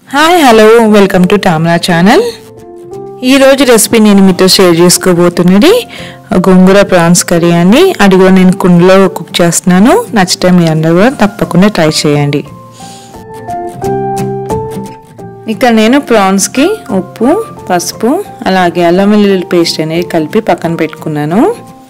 hi hello welcome to టామ్నా channel ఈరోజు recipe నేను మీతో షేర్ చేసుకోబోతున్నది గోంగూర ప్రాన్స్ కర్రీ అండి అది కూడా నేను కుండలో కుక్ చేస్తున్నాను నచ్చితే మీ అందరూ కూడా తప్పకుండా ట్రై చేయండి ఇక్కడ నేను ప్రాన్స్కి ఉప్పు పసుపు అలాగే అల్లం వెల్లుల్లి పేస్ట్ అనేది కలిపి పక్కన పెట్టుకున్నాను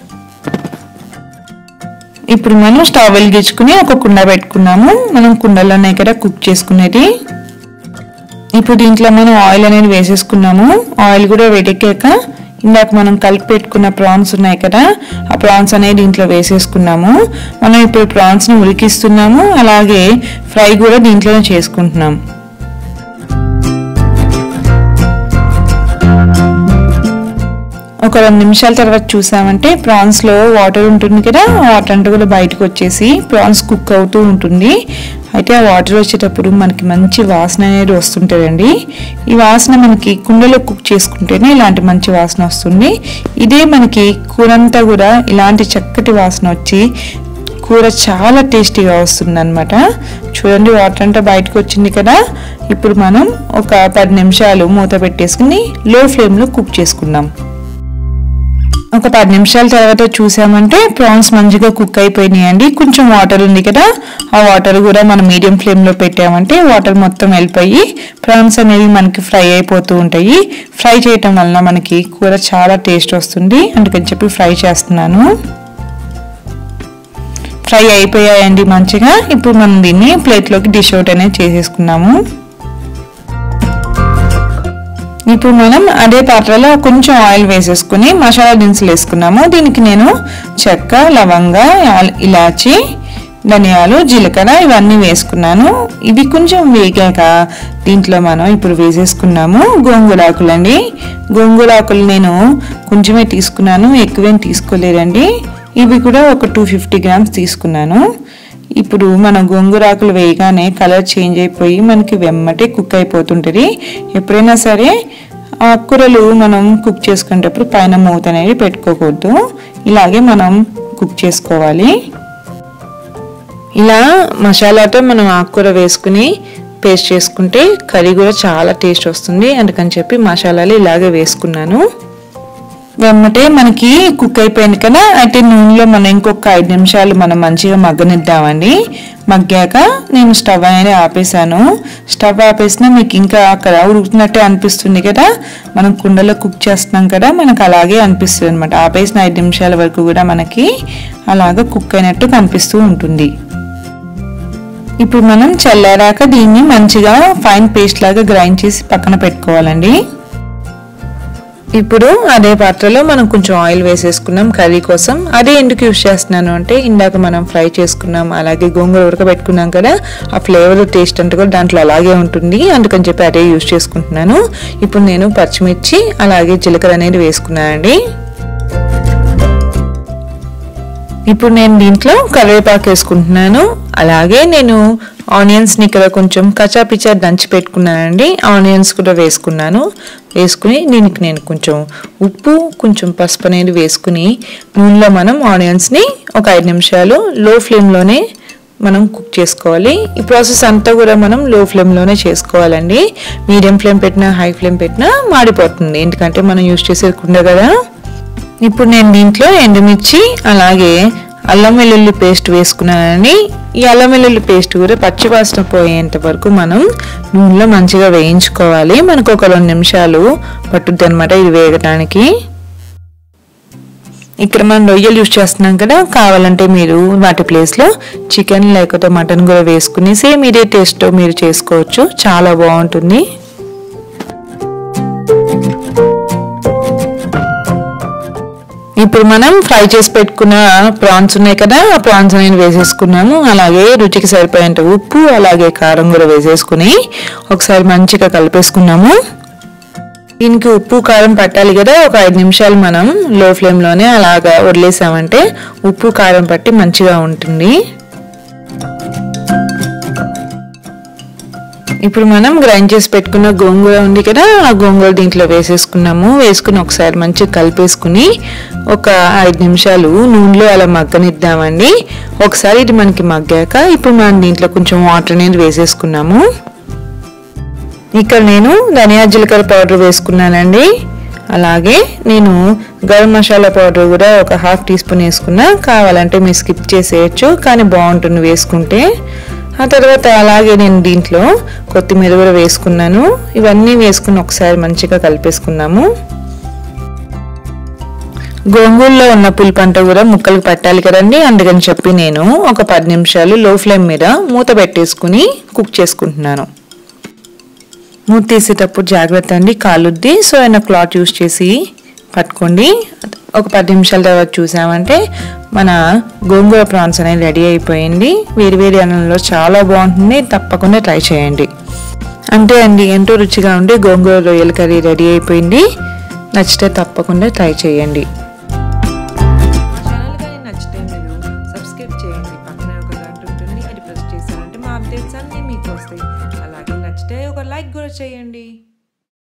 ఇప్పుడు మనం స్టవ్ వెలిగించుకుని ఒక కుండ పెట్టుకున్నాము మనం కుండలోనే కదా కుక్ చేసుకునేది ఇప్పుడు దీంట్లో మనం ఆయిల్ అనేది వేసేసుకున్నాము ఆయిల్ కూడా వేడెక్కాక ఇందాక మనం కలిపి పెట్టుకున్న ప్రాన్స్ ఉన్నాయి కదా ఆ ప్రాన్స్ అనేది దీంట్లో వేసేసుకున్నాము మనం ఇప్పుడు ప్రాన్స్ని ఉడికిస్తున్నాము అలాగే ఫ్రై కూడా దీంట్లోనే చేసుకుంటున్నాం ఒక రెండు నిమిషాల తర్వాత చూసామంటే ప్రాన్స్లో వాటర్ ఉంటుంది కదా వాటర్ అంతా కూడా బయటకు వచ్చేసి ప్రాన్స్ కుక్ అవుతూ ఉంటుంది అయితే ఆ వాటర్ వచ్చేటప్పుడు మనకి మంచి వాసన అనేది వస్తుంటుందండి ఈ వాసన మనకి కుండలో కుక్ చేసుకుంటేనే ఇలాంటి మంచి వాసన వస్తుంది ఇదే మనకి కూరంతా కూడా ఇలాంటి చక్కటి వాసన వచ్చి కూర చాలా టేస్టీగా వస్తుంది అనమాట చూడండి వాటర్ అంతా బయటకు వచ్చింది కదా ఇప్పుడు మనం ఒక పది నిమిషాలు మూత పెట్టేసుకుని లో ఫ్లేమ్లో కుక్ చేసుకుందాం ఒక పది నిమిషాల తర్వాత చూసామంటే ప్రాన్స్ మంచిగా కుక్ అయిపోయినాయండి కొంచెం వాటర్ ఉంది కదా ఆ వాటర్ కూడా మనం మీడియం ఫ్లేమ్లో పెట్టామంటే వాటర్ మొత్తం వెళ్ళిపోయి ప్రాన్స్ అనేవి మనకి ఫ్రై అయిపోతూ ఉంటాయి ఫ్రై చేయటం వలన మనకి కూర చాలా టేస్ట్ వస్తుంది అందుకని చెప్పి ఫ్రై చేస్తున్నాను ఫ్రై అయిపోయాయండి మంచిగా ఇప్పుడు మనం దీన్ని ప్లేట్లోకి డిష్ అవుట్ అనేది చేసేసుకున్నాము ఇప్పుడు మనం అదే పాత్రలో కొంచెం ఆయిల్ వేసేసుకుని మసాలా దినుసులు వేసుకున్నాము దీనికి నేను చెక్క లవంగ ఇలాచి ధనియాలు జీలకర్ర ఇవన్నీ వేసుకున్నాను ఇవి కొంచెం వేగాక దీంట్లో మనం ఇప్పుడు వేసేసుకున్నాము గోంగూరాకులు అండి గోంగూరాకులు నేను కొంచెమే తీసుకున్నాను ఎక్కువేం తీసుకోలేదండి ఇవి కూడా ఒక టూ ఫిఫ్టీ గ్రామ్స్ తీసుకున్నాను ఇప్పుడు మన గోంగూరాకులు వేయగానే కలర్ చేంజ్ అయిపోయి మనకి వెమ్మటే కుక్ అయిపోతుంటుంది ఎప్పుడైనా సరే ఆకుకూరలు మనం కుక్ చేసుకునేటప్పుడు పైన మూత అనేది పెట్టుకోకూడదు ఇలాగే మనం కుక్ చేసుకోవాలి ఇలా మసాలాతో మనం ఆకుకూర వేసుకుని పేస్ట్ చేసుకుంటే కర్రీ కూడా చాలా టేస్ట్ వస్తుంది అందుకని చెప్పి మసాలాలు ఇలాగే వేసుకున్నాను వెమ్మటే మనకి కుక్ అయిపోయింది కదా అయితే నూనెలో మనం ఇంకొక ఐదు నిమిషాలు మనం మంచిగా మగ్గనిద్దామండి మగ్గాక నేను స్టవ్ అనేది ఆపేసాను స్టవ్ ఆపేసినా మీకు ఇంకా అక్కడ ఉడుకుతున్నట్టే అనిపిస్తుంది కదా మనం కుండలో కుక్ చేస్తున్నాం కదా మనకు అలాగే అనిపిస్తుంది అనమాట ఆపేసిన ఐదు నిమిషాల వరకు కూడా మనకి అలాగ కుక్ అయినట్టు కనిపిస్తూ ఉంటుంది ఇప్పుడు మనం చల్లారాక దీన్ని మంచిగా ఫైన్ పేస్ట్ లాగా గ్రైండ్ చేసి పక్కన పెట్టుకోవాలండి ఇప్పుడు అదే పాత్రలో మనం కొంచెం ఆయిల్ వేసేసుకున్నాం కర్రీ కోసం అదే ఎందుకు యూస్ చేస్తున్నాను అంటే ఇందాక మనం ఫ్రై చేసుకున్నాం అలాగే గోంగూర ఉడకబెట్టుకున్నాం కదా ఆ ఫ్లేవర్ టేస్ట్ అంతా కూడా దాంట్లో అలాగే ఉంటుంది అందుకని చెప్పి అదే యూస్ చేసుకుంటున్నాను ఇప్పుడు నేను పచ్చిమిర్చి అలాగే జీలకర్ర అనేది వేసుకున్నానండి ఇప్పుడు నేను దీంట్లో కరివేపాకు వేసుకుంటున్నాను అలాగే నేను ఆనియన్స్ని ఇక్కడ కొంచెం కచాపిచా దంచి పెట్టుకున్నానండి ఆనియన్స్ కూడా వేసుకున్నాను వేసుకుని దీనికి నేను కొంచెం ఉప్పు కొంచెం పసుపు అనేది వేసుకుని నూనెలో మనం ఆనియన్స్ని ఒక ఐదు నిమిషాలు లో ఫ్లేమ్లోనే మనం కుక్ చేసుకోవాలి ఈ ప్రాసెస్ అంతా కూడా మనం లో ఫ్లేమ్లోనే చేసుకోవాలండి మీడియం ఫ్లేమ్ పెట్టినా హై ఫ్లేమ్ పెట్టినా మాడిపోతుంది ఎందుకంటే మనం యూజ్ చేసేకుండా కదా ఇప్పుడు నేను దీంట్లో ఎండుమిర్చి అలాగే అల్లం వెల్లుల్లి పేస్ట్ వేసుకున్నానండి ఈ అల్లం వెల్లుల్లి పేస్ట్ కూడా పచ్చివాసన పోయేంత వరకు మనం నూనెలో మంచిగా వేయించుకోవాలి మనకు ఒక రెండు నిమిషాలు పట్టుద్ది అనమాట ఇది వేగటానికి ఇక్కడ మనం రొయ్యలు యూజ్ చేస్తున్నాం కదా కావాలంటే మీరు వాటి ప్లేస్లో చికెన్ లేకపోతే మటన్ కూడా వేసుకుని సేమ్ ఇదే టేస్ట్తో మీరు చేసుకోవచ్చు చాలా బాగుంటుంది ఇప్పుడు మనం ఫ్రై చేసి పెట్టుకున్న ప్రాన్స్ ఉన్నాయి కదా ఆ ప్రాన్స్ అనేది వేసేసుకున్నాము అలాగే రుచికి సరిపోయేంత ఉప్పు అలాగే కారం కూడా వేసేసుకుని ఒకసారి మంచిగా కలిపేసుకున్నాము దీనికి ఉప్పు కారం పట్టాలి కదా ఒక ఐదు నిమిషాలు మనం లో ఫ్లేమ్లోనే అలాగా వదిలేసామంటే ఉప్పు కారం పట్టి మంచిగా ఉంటుంది ఇప్పుడు మనం గ్రైండ్ చేసి పెట్టుకున్న గోంగూర ఉంది కదా ఆ గోంగూర దీంట్లో వేసేసుకున్నాము వేసుకుని ఒకసారి మంచిగా కలిపేసుకుని ఒక ఐదు నిమిషాలు నూనెలో అలా మగ్గనిద్దామండి ఒకసారి ఇది మనకి మగ్గాక ఇప్పుడు మనం దీంట్లో కొంచెం వాటర్ అనేది వేసేసుకున్నాము ఇక్కడ నేను ధనియా జీలకర్ర పౌడర్ వేసుకున్నానండి అలాగే నేను గరం మసాలా పౌడర్ కూడా ఒక హాఫ్ టీ స్పూన్ వేసుకున్నా కావాలంటే మీరు స్కిప్ చేసేయచ్చు కానీ బాగుంటుంది వేసుకుంటే ఆ తర్వాత అలాగే నేను దీంట్లో కొత్తిమీర కూడా వేసుకున్నాను ఇవన్నీ వేసుకుని ఒకసారి మంచిగా కలిపేసుకున్నాము గోంగూరలో ఉన్న పులుపంట కూడా ముక్కలకు పట్టాలి కదండి అందుకని చెప్పి నేను ఒక పది నిమిషాలు లో ఫ్లేమ్ మీద మూత పెట్టేసుకుని కుక్ చేసుకుంటున్నాను మూత తీసేటప్పుడు జాగ్రత్త అండి కాలుద్ది సో అయినా క్లాత్ యూస్ చేసి పట్టుకోండి ఒక పది నిమిషాల తర్వాత చూసామంటే మన గోంగూర ప్రాన్స్ అనేది రెడీ అయిపోయింది వేడి వేడి అన్నంలో చాలా బాగుంటుంది తప్పకుండా ట్రై చేయండి అంతే అండి ఎంతో రుచిగా ఉండి గోంగూర రొయ్యల కర్రీ రెడీ అయిపోయింది నచ్చితే తప్పకుండా ట్రై చేయండి ఛానల్ కానీ నచ్చితే మీరు సబ్స్క్రైబ్ చేయండి పక్కనే ఒక గంట ఉంటుంది అది ప్రెస్ చేశారంటే మా అప్డేట్స్ అన్నీ మీకు వస్తాయి అలాగే నచ్చితే ఒక లైక్ కూడా చేయండి